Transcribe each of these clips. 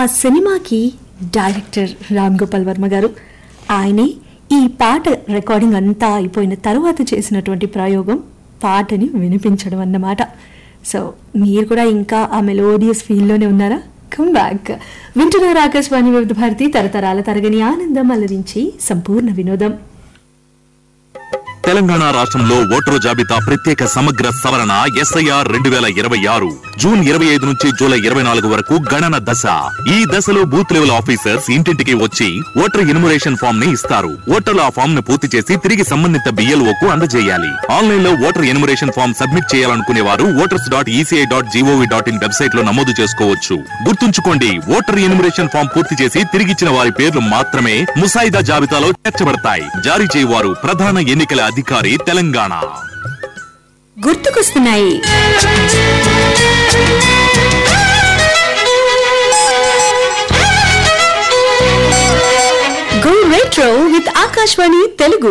సినిమాకి డైరెక్టర్ రామ్ గోపాల్ వర్మ గారు ఆయనే ఈ పాట రికార్డింగ్ అంతా అయిపోయిన తర్వాత చేసినటువంటి ప్రయోగం పాటని వినిపించడం అన్నమాట సో మీరు కూడా ఇంకా ఆ మెలోడియస్ ఫీల్లోనే ఉన్నారా కమ్ బ్యాక్ వింటున్నారు ఆకాశవాణి వివిధ భారతి తరతరాల తరగని ఆనందం అలరించి సంపూర్ణ వినోదం తెలంగాణ రాష్ట్రంలో ఓటరు జాబితా ప్రత్యేక సమగ్ర సవరణ ఎస్ఐఆర్ రెండు వేల ఇరవై ఆరు జూన్ ఇరవై ఐదు నుంచి జూలై ఇరవై నాలుగు వరకు గణన దశ ఈ దశలో బూత్ లెవెల్ ఆఫీసర్స్ ఇంటింటికి వచ్చి ఓటర్ ఇన్మురేషన్ ఫామ్ ని ఇస్తారు ఓటర్లు ఆ ఫామ్ ను పూర్తి చేసి తిరిగి సంబంధిత బిఎల్ఓ కు అందజేయాలి ఆన్లైన్ లో ఓటర్ ఇన్మురేషన్ ఫామ్ సబ్మిట్ చేయాలనుకునే వారు voters dot ECI dot GOV dot in website లో నమోదు చేసుకోవచ్చు గుర్తుంచుకోండి ఓటర్ ఇన్మురేషన్ ఫామ్ పూర్తి చేసి తిరిగిచ్చిన వారి పేర్లు మాత్రమే ముసాయిదా జాబితాలో చేర్చబడతాయి జారీ చేయవారు ప్రధాన ఎన్నికల అధికారి తెలంగాణ గుర్తుకొస్తున్నాయి go retro with Akashvani Telugu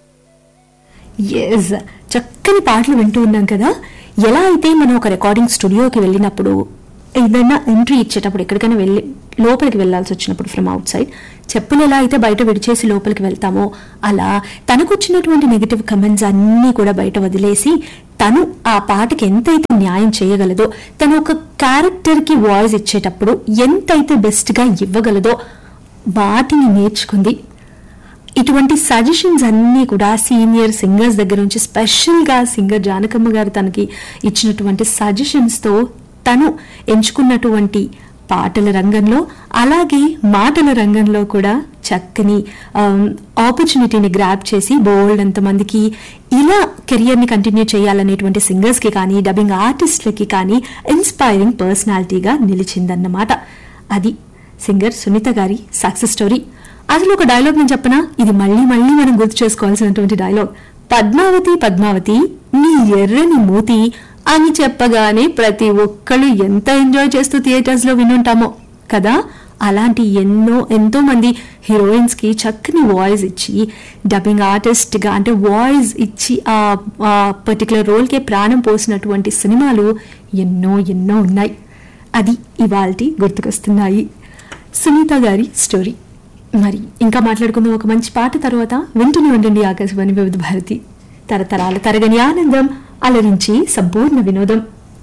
ఎస్ చక్కని పాటలు వింటూ ఉన్నాం కదా ఎలా అయితే మనం ఒక రికార్డింగ్ స్టూడియోకి వెళ్ళినప్పుడు ఏదైనా ఎంట్రీ ఇచ్చేటప్పుడు ఎక్కడికైనా వెళ్ళి లోపలికి వెళ్ళాల్సి వచ్చినప్పుడు ఫ్రమ్ అవుట్ సైడ్ చెప్పులు ఎలా అయితే బయట విడిచేసి లోపలికి వెళ్తామో అలా తనకు వచ్చినటువంటి నెగిటివ్ కమెంట్స్ అన్నీ కూడా బయట వదిలేసి తను ఆ పాటకి ఎంతైతే న్యాయం చేయగలదో తను ఒక క్యారెక్టర్ కి వాయిస్ ఇచ్చేటప్పుడు ఎంతైతే బెస్ట్ గా ఇవ్వగలదో వాటిని నేర్చుకుంది ఇటువంటి సజెషన్స్ అన్నీ కూడా సీనియర్ సింగర్స్ దగ్గర నుంచి స్పెషల్గా సింగర్ జానకమ్మ గారు తనకి ఇచ్చినటువంటి సజెషన్స్తో తను ఎంచుకున్నటువంటి పాటల రంగంలో అలాగే మాటల రంగంలో కూడా చక్కని ఆపర్చునిటీని గ్రాప్ చేసి బోల్డ్ అంతమందికి ఇలా కెరియర్ని కంటిన్యూ చేయాలనేటువంటి సింగర్స్కి కానీ డబ్బింగ్ ఆర్టిస్ట్లకి కానీ ఇన్స్పైరింగ్ పర్సనాలిటీగా నిలిచిందన్నమాట అది సింగర్ సునీత గారి సక్సెస్ స్టోరీ అసలు ఒక డైలాగ్ నేను చెప్పనా ఇది మళ్ళీ మళ్ళీ మనం గుర్తు చేసుకోవాల్సినటువంటి డైలాగ్ పద్మావతి పద్మావతి నీ ఎర్రని మూతి అని చెప్పగానే ప్రతి ఒక్కళ్ళు ఎంత ఎంజాయ్ చేస్తూ థియేటర్స్ లో వినుంటామో కదా అలాంటి ఎన్నో ఎంతో మంది హీరోయిన్స్ కి చక్కని వాయిస్ ఇచ్చి డబ్బింగ్ ఆర్టిస్ట్ గా అంటే వాయిస్ ఇచ్చి ఆ పర్టికులర్ రోల్ కే ప్రాణం పోసినటువంటి సినిమాలు ఎన్నో ఎన్నో ఉన్నాయి అది ఇవాల్టి గుర్తుకొస్తున్నాయి సునీత గారి స్టోరీ మరి ఇంకా మాట్లాడుకుందాం ఒక మంచి పాట తర్వాత వింటూనే ఉండండి ఆకాశవాణి వివిధ భారతి తరతరాల తరగని ఆనందం అలరించి సంపూర్ణ వినోదం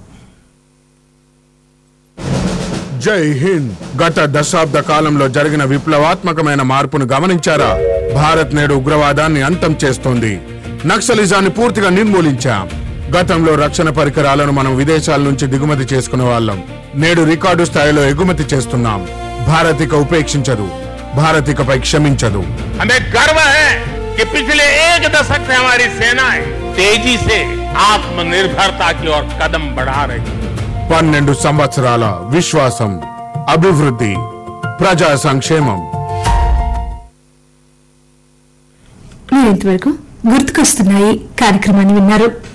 జై హింద్ గత దశాబ్ద కాలంలో జరిగిన విప్లవాత్మకమైన మార్పును గమనించారా భారత్ నేడు ఉగ్రవాదాన్ని అంతం చేస్తోంది నక్సలిజాన్ని పూర్తిగా నిర్మూలించాం గతంలో రక్షణ పరికరాలను మనం విదేశాల నుంచి దిగుమతి చేసుకునే వాళ్ళం నేడు రికార్డు స్థాయిలో ఎగుమతి చేస్తున్నాం భారత్ ఇక ఉపేక్షించదు భారత్ ఇకపై క్షమించదు हमें गर्व है कि पिछले एक दशक से हमारी सेनाएं तेजी से आत्मनिर्भरता की ओर कदम बढ़ा रही है పన్నెండు సంవత్సరాల విశ్వాసం అభివృద్ధి ప్రజా సంక్షేమం మీరు ఇంతవరకు గుర్తుకొస్తున్నాయి కార్యక్రమాన్ని విన్నారు